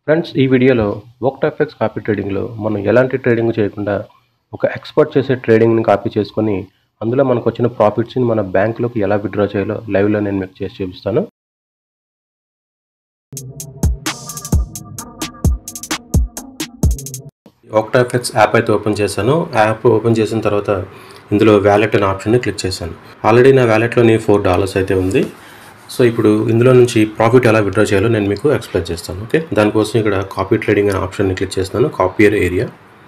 friends ఈ వీడియోలో వోక్టాఫెక్స్ copy ట్రేడింగ్లో మనం ఎలాంటి ట్రేడింగ్ చేయకుండా ఒక ఎక్స్పర్ట్ చేసే ట్రేడింగ్ని కాపీ చేసుకొని అందులో మనకు వచ్చిన ప్రాఫిట్స్ని మన బ్యాంకులోకి ఎలా విత్డ్రా చేయాలో లైవ్లో నేను మీకు చేసి చూపిస్తాను ఆక్టాఫెక్స్ యాప్ అయితే ఓపెన్ చేశాను యాప్ ఓపెన్ చేసిన తర్వాత ఇందులో వ్యాలెట్ అనే ఆప్షన్ని క్లిక్ చేశాను ఆల్రెడీ నా వ్యాలెట్లోని ఫోర్ డాలర్స్ అయితే ఉంది సో ఇప్పుడు ఇందులో నుంచి ప్రాఫిట్ ఎలా విత్డ్రా చేయాలో నేను మీకు ఎక్స్ప్లెయిన్ చేస్తాను ఓకే దానికోసం ఇక్కడ కాపీ ట్రేడింగ్ అనే ఆప్షన్ని క్లిక్ చేస్తున్నాను కాపీయర్ ఏరియా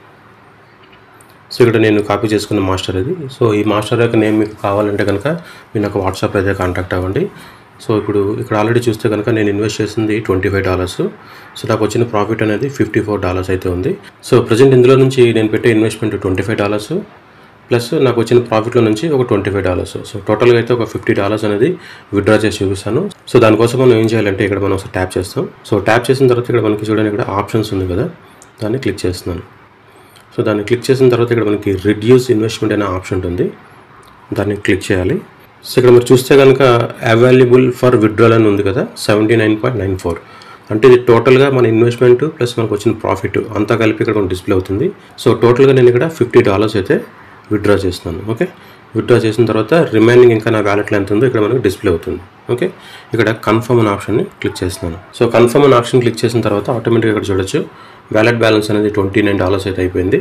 సో ఇక్కడ నేను కాపీ చేసుకున్న మాస్టర్ ఇది సో ఈ మాస్టర్ యొక్క నేమ్ మీకు కావాలంటే కనుక మీరు నాకు వాట్సాప్ అయితే కాంటాక్ట్ అవ్వండి సో ఇప్పుడు ఇక్కడ ఆల్రెడీ చూస్తే కనుక నేను ఇన్వెస్ట్ చేసింది ట్వంటీ ఫైవ్ డాలర్స్ సో నాకు వచ్చిన ప్రాఫిట్ అనేది ఫిఫ్టీ ఫోర్ డాలర్స్ అయితే ఉంది సో ప్రజెంట్ ఇందులో నుంచి నేను పెట్టే investment twenty five dollars plus నాకు వచ్చిన ప్రాఫిట్లో నుంచి ఒక ట్వంటీ ఫైవ్ డాలర్స్ సో టోటల్గా అయితే ఒక ఫిఫ్టీ డాలర్స్ అనేది విత్డ్రా చేసి చూపిస్తాను సో దానికోసం మనం ఏం చేయాలంటే ఇక్కడ మనం ఒకసారి ట్యాప్ చేస్తాం సో ట్యాప్ చేసిన తర్వాత ఇక్కడ మనకి చూడండి ఇక్కడ ఆప్షన్స్ ఉంది కదా దాన్ని క్లిక్ చేస్తున్నాను సో దాన్ని క్లిక్ చేసిన తర్వాత ఇక్కడ మనకి రిడ్యూస్ ఇన్వెస్ట్మెంట్ అనే ఆప్షన్ ఉంటుంది దాన్ని క్లిక్ చేయాలి సో ఇక్కడ మీరు చూస్తే కనుక అవైలబుల్ ఫర్ విత్డ్రాల్ అని ఉంది కదా seventy nine point nine four అంటే ఇది టోటల్గా మన ఇన్వెస్ట్మెంట్ ప్లస్ మనకు వచ్చిన ప్రాఫిట్ అంతా కలిపి ఇక్కడ మనకు డిస్ప్లే అవుతుంది సో టోటల్గా నేను ఇక్కడ ఫిఫ్టీ డాలర్స్ అయితే విత్డ్రా చేస్తున్నాను ఓకే విత్డ్రా చేసిన తర్వాత రిమైనింగ్ ఇంకా నా వ్యాలెట్లో ఎంత ఉందో ఇక్కడ మనకు డిస్ప్లే అవుతుంది ఓకే ఇక్కడ కన్ఫర్మ్ అనే ఆప్షన్ని క్లిక్ చేస్తున్నాను సో కన్ఫర్మ్ అనే ఆప్షన్ క్లిక్ చేసిన తర్వాత ఆటోమేటిక్గా ఇక్కడ చూడొచ్చు వ్యాలెట్ బ్యాలెన్స్ అనేది ట్వంటీ నైన్ డాలర్స్ అయితే అయిపోయింది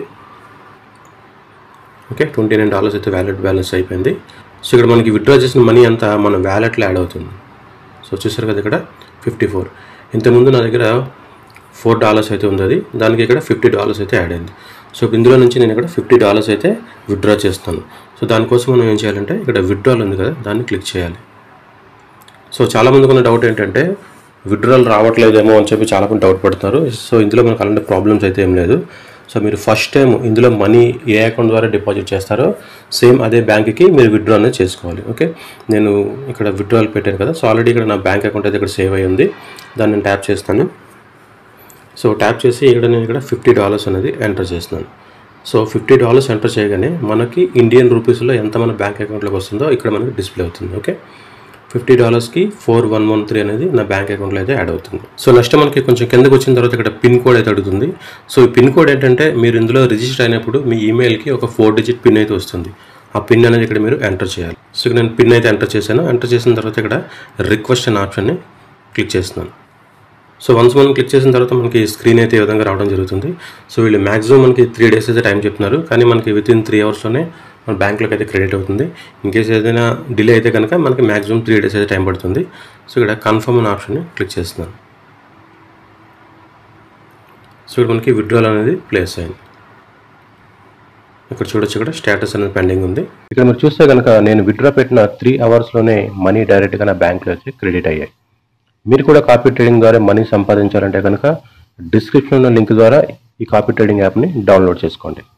ఓకే ట్వంటీ నైన్ డాలర్స్ అయితే వ్యాలెట్ బ్యాలెన్స్ అయిపోయింది సో ఇక్కడ మనకి విత్డ్రా చేసిన మనీ అంతా మన వ్యాలెట్లో యాడ్ అవుతుంది సో చూసారు కదా ఇక్కడ ఫిఫ్టీ ఫోర్ ఇంతకుముందు నా దగ్గర ఫోర్ డాలర్స్ అయితే ఉంది అది దానికి ఇక్కడ ఫిఫ్టీ డాలర్స్ అయితే యాడ్ అయింది సో ఇందులో నుంచి నేను ఇక్కడ ఫిఫ్టీ డాలర్స్ అయితే విత్డ్రా చేస్తాను సో దానికోసం మనం ఏం చేయాలంటే ఇక్కడ విత్డ్రాల్ ఉంది కదా దాన్ని క్లిక్ చేయాలి సో చాలామందికి ఉన్న డౌట్ ఏంటంటే విత్డ్రాల్ రావట్లేదేమో అని చెప్పి చాలామంది డౌట్ పడుతున్నారు సో ఇందులో మనకు అలాంటి ప్రాబ్లమ్స్ అయితే ఏం లేదు సో మీరు ఫస్ట్ టైం ఇందులో మనీ ఏ అకౌంట్ ద్వారా డిపాజిట్ చేస్తారో సేమ్ అదే బ్యాంక్కి మీరు విత్డ్రా అనేది చేసుకోవాలి ఓకే నేను ఇక్కడ విత్డ్రాల్ పెట్టాను కదా సో ఆల్రెడీ ఇక్కడ నా బ్యాంక్ అకౌంట్ అయితే ఇక్కడ సేవ్ అయ్యి ఉంది దాన్ని నేను ట్యాప్ చేస్తాను సో ట్యాప్ చేసి ఇక్కడ నేను ఇక్కడ ఫిఫ్టీ డాలర్స్ అనేది ఎంటర్ చేస్తున్నాను సో ఫిఫ్టీ డాలర్స్ ఎంటర్ చేయగానే మనకి ఇండియన్ రూపీస్లో ఎంత మన బ్యాంక్ అకౌంట్లోకి వస్తుందో ఇక్కడ మనకి డిస్ప్లే అవుతుంది ఓకే ఫిఫ్టీ డాలర్స్కి ఫోర్ వన్ వన్ త్రీ అనేది నా బ్యాంక్ అకౌంట్లో అయితే యాడ్ అవుతుంది సో నెక్స్ట్ మనకి కొంచెం కిందకు వచ్చిన తర్వాత ఇక్కడ పిన్ కోడ్ అయితే అడుగుతుంది సో ఈ పిన్ కోడ్ ఏంటంటే మీరు ఇందులో రిజిస్టర్ అయినప్పుడు మీ ఈమెయిల్కి ఒక ఫోర్ డిజిట్ పిన్ అయితే వస్తుంది ఆ పిన్ అనేది ఇక్కడ మీరు ఎంటర్ చేయాలి సో ఇక్కడ నేను పిన్ అయితే ఎంటర్ చేశాను ఎంటర్ చేసిన తర్వాత ఇక్కడ రిక్వెస్ట్ అనే ఆప్షన్ని క్లిక్ చేస్తున్నాను సో వన్స్ మనం క్లిక్ చేసిన తర్వాత మనకి స్క్రీన్ అయితే ఈ విధంగా రావడం జరుగుతుంది సో వీళ్ళు మ్యాక్సిమం మనకి త్రీ డేస్ అయితే టైం చెప్తున్నారు కానీ మనకి విత్ ఇన్ త్రీ అవర్స్లోనే మన బ్యాంక్లోకి అయితే క్రెడిట్ అవుతుంది ఇన్ కేసు ఏదైనా డిలే అయితే కనుక మనకి మ్యాక్సిమం త్రీ డేస్ అయితే టైం పడుతుంది సో ఇక్కడ కన్ఫర్మ్ అనే ఆప్షన్ని క్లిక్ చేస్తున్నాను సో ఇక్కడ మనకి విత్డ్రాల్ అనేది ప్లేస్ అయింది ఇక్కడ చూడొచ్చు ఇక్కడ స్టేటస్ అనేది పెండింగ్ ఉంది ఇక్కడ మీరు చూస్తే కనుక నేను విత్డ్రా పెట్టిన త్రీ అవర్స్లోనే మనీ డైరెక్ట్గా నా బ్యాంక్లో వచ్చి క్రెడిట్ అయ్యాయి మీరు కూడా కాపీ ట్రేడింగ్ ద్వారా మనీ సంపాదించాలంటే కనుక డిస్క్రిప్షన్ ఉన్న లింక్ ద్వారా ఈ కాపీ ట్రేడింగ్ యాప్ని డౌన్లోడ్ చేసుకోండి